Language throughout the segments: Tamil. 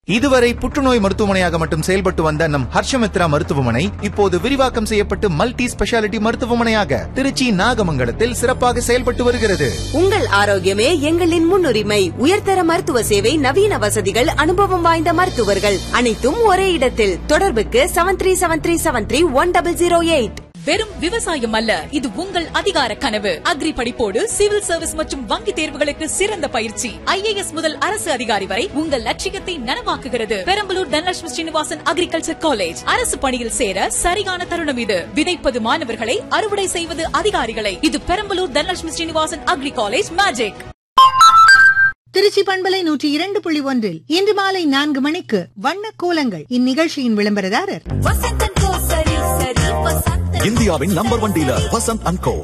இதுவரை புற்றுநோய் மருத்துவமனையாக மட்டும் செயல்பட்டு வந்த நம் ஹர்ஷமித்ரா மருத்துவமனை இப்போது விரிவாக்கம் செய்யப்பட்டு மல்டி ஸ்பெஷாலிட்டி மருத்துவமனையாக திருச்சி நாகமங்கலத்தில் சிறப்பாக செயல்பட்டு வருகிறது உங்கள் ஆரோக்கியமே எங்களின் முன்னுரிமை உயர்தர மருத்துவ சேவை நவீன வசதிகள் அனுபவம் வாய்ந்த மருத்துவர்கள் அனைத்தும் ஒரே இடத்தில் தொடர்புக்கு seven three seven three seven three one double zero eight வெறும் விவசாயம் அல்ல இது உங்கள் அதிகார கனவு அக்ரி படிப்போடு சிவில் சர்வீஸ் மற்றும் வங்கி தேர்வுகளுக்கு சிறந்த பயிற்சி ஐஏஎஸ் முதல் அரசு அதிகாரி வரை உங்கள் லட்சியத்தை நனவாக்குகிறது பெரம்பலூர் தனலட்சுமி ஸ்ரீனிவாசன் அக்ரிகல்ச்சர் காலேஜ் அரசு பணியில் சேர சரியான தருணம் இது விதைப்பது மாணவர்களை அறுவடை செய்வது அதிகாரிகளை இது Perambalur Dhanalakshmi Srinivasan agri college magic Trichy பண்பலை நூற்றி இரண்டு புள்ளி ஒன்றில் இன்று மாலை நான்கு மணிக்கு வண்ண கோலங்கள் இந்நிகழ்ச்சியின் விளம்பரதாரர் இந்தியாவின் number one dealer Vasanth and co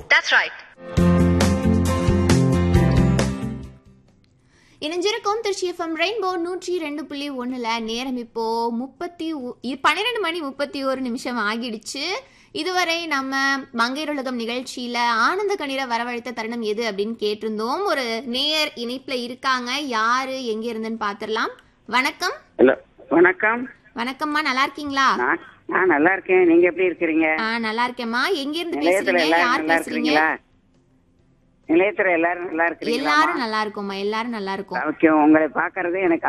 இணைஞ்சிருக்கும் திருச்சி எஃப்எம் ரெயின்போ நூற்றி ரெண்டு புள்ளி ஒன்றில் நேரம் இப்போ முப்பத்தி பன்னிரெண்டு மணி முப்பத்தி ஒரு நிமிஷம் ஆகிடுச்சு இதுவரை நம்ம மங்கையருலகம் நிகழ்ச்சியில ஆனந்த கண்ணீரை வரவழைத்த தருணம் எது அப்படின்னு கேட்டிருந்தோம் ஒரு நேயர் இணைப்புல இருக்காங்க யாரு எங்க இருந்துன்னு பாத்திரலாம் வணக்கம் ஹலோ வணக்கம் வணக்கம்மா நல்லா இருக்கீங்களா நான் நான் நல்லா இருக்கேன் நீங்க எப்படி இருக்கிறீங்க ஆ நல்லா இருக்கேம்மா எங்க இருந்து நிலையத்துல பேசுறீங்க எல்லாரும் யார் நல்லா பேசுறீங்க இருக்கிறீங்களா நிலையத்துல எல்லாரும் நல்லா இருக்கிறீங்களா எல்லாரும் நல்லா இருக்கோம்மா எல்லாரும் நல்லா இருக்கோம் ஓகே உங்களை பாக்குறது எனக்கு